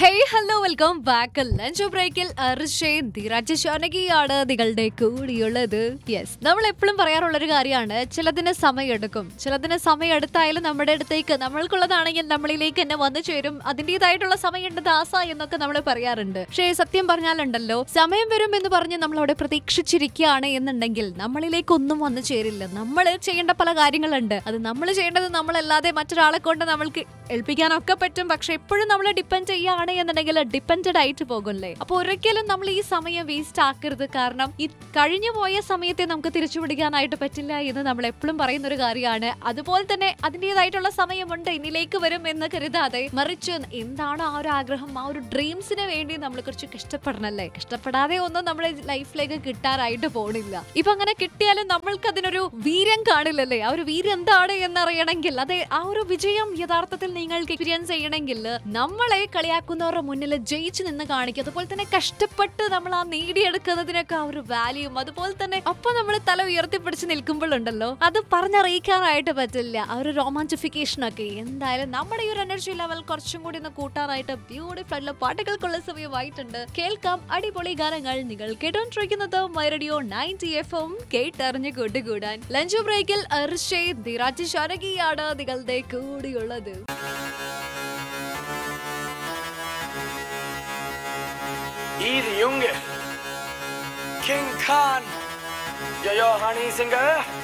Hey hello welcome back lunch ബ്രേക്കിൽ അർഷയും ധീരാജ് ശാനകിയാണ് നിങ്ങളുടെ കൂടിയുള്ളത് യെസ് നമ്മൾ എപ്പോഴും പറയാറുള്ളൊരു കാര്യമാണ് ചിലതിന് സമയമെടുക്കും ചിലതിന് സമയം എടുത്തായാലും നമ്മുടെ അടുത്തേക്ക് നമ്മൾക്കുള്ളതാണെങ്കിൽ നമ്മളിലേക്ക് തന്നെ വന്നു ചേരും അതിൻ്റെതായിട്ടുള്ള സമയമുണ്ട് ദാസ എന്നൊക്കെ നമ്മൾ പറയാറുണ്ട് പക്ഷേ സത്യം പറഞ്ഞാലുണ്ടല്ലോ സമയം വരും എന്ന് പറഞ്ഞ് നമ്മൾ അവിടെ പ്രതീക്ഷിച്ചിരിക്കുകയാണ് എന്നുണ്ടെങ്കിൽ നമ്മളിലേക്ക് ഒന്നും വന്നു ചേരില്ല നമ്മൾ ചെയ്യേണ്ട പല കാര്യങ്ങളുണ്ട് അത് നമ്മൾ ചെയ്യേണ്ടത് നമ്മളല്ലാതെ മറ്റൊരാളെ കൊണ്ട് നമ്മൾക്ക് ഏൽപ്പിക്കാനൊക്കെ പറ്റും പക്ഷെ എപ്പോഴും നമ്മൾ ഡിപ്പെൻഡ് ചെയ്യുകയാണ് എന്നുണ്ടെങ്കിൽ ഡിപ്പെൻഡഡ് ആയിട്ട് പോകുമല്ലേ അപ്പൊ ഒരിക്കലും നമ്മൾ ഈ സമയം വേസ്റ്റ് ആക്കരുത് കാരണം ഈ കഴിഞ്ഞു പോയ സമയത്തെ നമുക്ക് തിരിച്ചു പിടിക്കാനായിട്ട് പറ്റില്ല എന്ന് നമ്മൾ എപ്പോഴും പറയുന്ന ഒരു കാര്യമാണ് അതുപോലെ തന്നെ അതിൻ്റെതായിട്ടുള്ള സമയമുണ്ട് ഇനിയിലേക്ക് വരും എന്ന് കരുതാതെ മറിച്ച് എന്താണ് ആ ഒരു ആഗ്രഹം ആ ഒരു ഡ്രീംസിന് വേണ്ടി നമ്മൾ കുറച്ച് കഷ്ടപ്പെടണല്ലേ കഷ്ടപ്പെടാതെ ഒന്നും നമ്മുടെ ലൈഫിലേക്ക് കിട്ടാനായിട്ട് പോണില്ല ഇപ്പൊ അങ്ങനെ കിട്ടിയാലും നമ്മൾക്ക് അതിനൊരു വീര്യം കാണില്ലല്ലേ ആ ഒരു വീര്യം എന്താണ് എന്നറിയണമെങ്കിൽ അതെ ആ ഒരു വിജയം യഥാർത്ഥത്തിൽ നിങ്ങൾക്ക് എക്സ്പീരിയൻസ് ചെയ്യണമെങ്കിൽ നമ്മളെ കളിയാക്കുന്നവരുടെ മുന്നിൽ ജയിച്ചു നിന്ന് കാണിക്കും അതുപോലെ തന്നെ കഷ്ടപ്പെട്ട് നമ്മൾ ആ നേടിയെടുക്കുന്നതിനൊക്കെ ആ ഒരു വാല്യൂം അതുപോലെ തന്നെ അപ്പൊ നമ്മൾ തല ഉയർത്തിപ്പിടിച്ച് നിൽക്കുമ്പോഴുണ്ടല്ലോ അത് പറഞ്ഞറിയിക്കാനായിട്ട് പറ്റില്ല ആ ഒരു റൊമാൻറ്റിഫിക്കേഷൻ ഒക്കെ എന്തായാലും നമ്മുടെ ഈ ഒരു എനർജി ലെവൽ കുറച്ചും കൂടി ഒന്ന് കൂട്ടാനായിട്ട് ബ്യൂട്ടിഫുൾ ആയിട്ടുള്ള പാട്ടുകൾക്കുള്ള സമയമായിട്ടുണ്ട് കേൾക്കാം അടിപൊളി ഗാനങ്ങൾ നിങ്ങൾ കേട്ടോണ്ടിരിക്കുന്നത് മൈറഡിയോ നയൻറ്റി എഫ് എം കേട്ടറിഞ്ഞ് കൂട്ടുകൂടാൻ ലഞ്ച് ബ്രേക്കിൽ അർഷേ ധിരാജ് ശാനകിയാണ് നിങ്ങളുടെ കൂടിയുള്ളത് I de unge. King Khan. Ja, ja, han är sin gö.